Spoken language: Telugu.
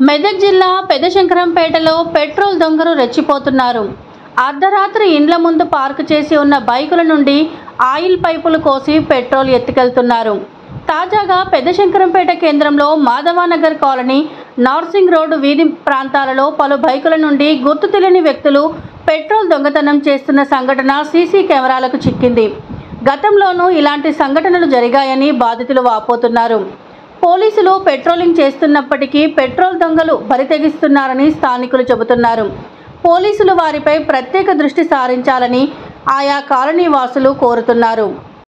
మెదక్ జిల్లా పెదశంకరంపేటలో పెట్రోల్ దొంగలు రెచ్చిపోతున్నారు అర్ధరాత్రి ఇండ్ల ముందు పార్కు చేసి ఉన్న బైకుల నుండి ఆయిల్ పైపులు కోసి పెట్రోల్ ఎత్తుకెళ్తున్నారు తాజాగా పెదశంకరంపేట కేంద్రంలో మాధవానగర్ కాలనీ నార్సింగ్ రోడ్డు వీధి ప్రాంతాలలో పలు బైకుల నుండి గుర్తు తెలియని వ్యక్తులు పెట్రోల్ దొంగతనం చేస్తున్న సంఘటన సీసీ కెమెరాలకు చిక్కింది గతంలోనూ ఇలాంటి సంఘటనలు జరిగాయని బాధితులు వాపోతున్నారు పోలీసులు పెట్రోలింగ్ చేస్తున్నప్పటికీ పెట్రోల్ దొంగలు బరితెగిస్తున్నారని స్థానికులు చెబుతున్నారు పోలీసులు వారిపై ప్రత్యేక దృష్టి సారించాలని ఆయా కాలనీ వాసులు కోరుతున్నారు